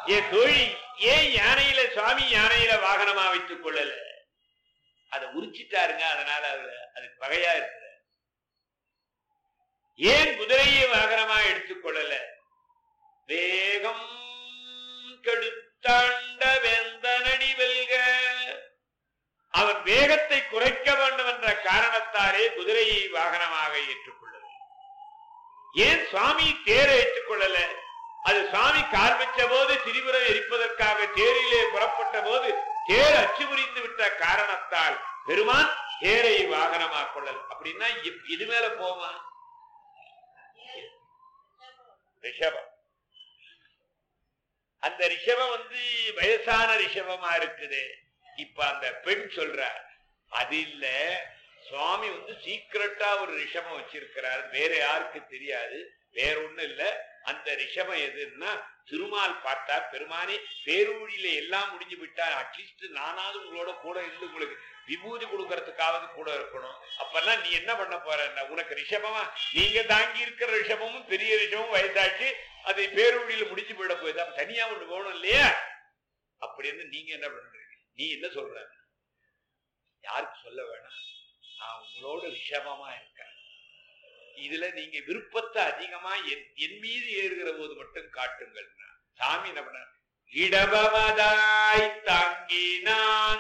ஏ தோழி ஏன் யானையில சுவாமி யானையில வாகனமா வைத்துக் கொள்ளல அதை உரிச்சிட்டாருங்க அதனால அதுல அது பகையா இருக்குது ஏன் குதிரையை வாகனமா எடுத்துக்கொள்ளல வேகம் கெடுத்தாண்ட வேந்தனடி வெல்க அவன் வேகத்தை குறைக்க வேண்டும் என்ற காரணத்தாலே குதிரையை வாகனமாக ஏற்றுக்கொள்ளவில்லை ஏன் சுவாமி தேரை ஏற்றுக்கொள்ளல அது சுவாமி கால் வச்ச போது திரிபுரம் எரிப்பதற்காக தேரிலே புறப்பட்ட போது தேர் அச்சு புரிந்து விட்ட காரணத்தால் பெருமான் தேரை வாகனமாக கொள்ளல் அப்படின்னா இப்- இது மேல போமா ரிஷபம் அந்த ரிஷபம் வந்து வயசான ரிஷபமா இருக்குது இப்ப அந்த பெண் சொல்றார் அது இல்ல சுவாமி வந்து சீக்கிரட்டா ஒரு ரிஷபம் வச்சிருக்கிறார் வேற யாருக்கு தெரியாது வேற ஒண்ணும் இல்ல அந்த ரிஷபம் எதுன்னா திருமால் பார்த்தா பெருமானே பேரூழியில எல்லாம் முடிஞ்சு விட்டா அட்லீஸ்ட் நானாவது உங்களோட கூட இருந்து உங்களுக்கு விபூதி கொடுக்கறதுக்காவது கூட இருக்கணும் அப்பெல்லாம் நீ என்ன பண்ண போற உனக்கு ரிஷபமா நீங்க தாங்கி இருக்கிற ரிஷபமும் பெரிய ரிஷபமும் வயசாச்சு அதை பேரூழியில முடிச்சு போயிட போகுது அப்ப தனியா ஒண்ணு போகணும் இல்லையா அப்படின்னு நீங்க என்ன பண்றீங்க நீ என்ன சொல்ற யாருக்கு சொல்ல வேணாம் நான் உங்களோட ரிஷபமா இருக்கேன் இதுல நீங்க விருப்பத்தை அதிகமா என் என் மீது ஏறுகிற போது மட்டும் காட்டுங்கள் சாமி என்ன பண்ண இடபமதாய் தாங்கி நான்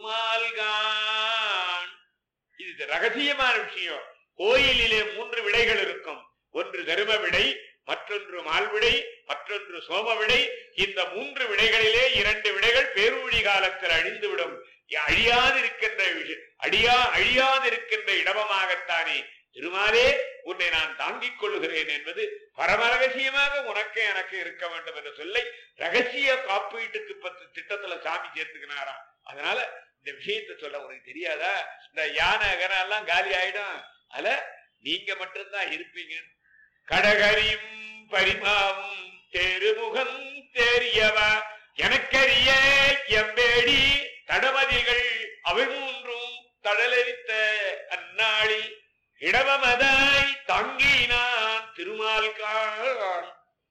திருமால்கான் இது ரகசியமான விஷயம் கோயிலிலே மூன்று விடைகள் இருக்கும் ஒன்று தரும விடை மற்றொன்று மால்விடை மற்றொன்று சோம விடை இந்த மூன்று விடைகளிலே இரண்டு விடைகள் பேரூழி காலத்தில் அழிந்துவிடும் அழியாதிருக்கின்ற விஷயம் அழியா அழியாதிருக்கின்ற இடமமாகத்தானே திருமாலே உன்னை நான் தாங்கிக் கொள்ளுகிறேன் என்பது பரம ரகசியமாக உனக்கு எனக்கு இருக்க வேண்டும் என்ற சொல்லை ரகசிய காப்பீட்டுக்கு பத்து திட்டத்துல சாமி சேர்த்துக்கினாரா அதனால இந்த விஷயத்தை சொல்ல உனக்கு தெரியாதா இந்த யானை கன எல்லாம் காலி ஆயிடும் அதுல நீங்க மட்டும்தான் இருப்பீங்க கடகரியும் பரிமாவும் தெருமுகம் தெரியவா எனக்கரிய எம்பேடி தடமதிகள் அவை மூன்றும் தடலரித்த அந்நாளில் இடவமதாய் தங்கினான் திருமால் காண்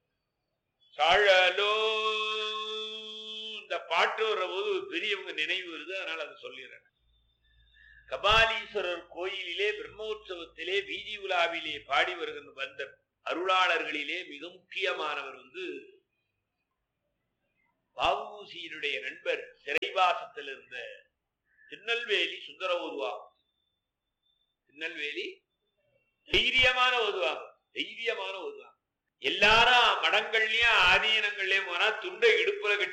சாழலோ இந்த பாட்டு வர்ற போது பெரியவங்க நினைவு வருது அதனால அதை சொல்லிடுறேன் கபாலீஸ்வரர் கோயிலிலே பிரம்மோற்சவத்திலே வீதி உலாவிலே பாடி வருகின்ற வந்த அருளாளர்களிலே மிக முக்கியமானவர் வந்து பாவூசியினுடைய நண்பர் சிறைவாசத்தில் இருந்த திருநெல்வேலி சுந்தர ஓதுவா திருநெல்வேலி தைரியமான ஓதுவாங்க தைரியமான ஓதுவாங்க எல்லாரும் மடங்கள்லயும் ஆதீனங்கள்லயும் போனா துண்டை இடுப்புல கட்டி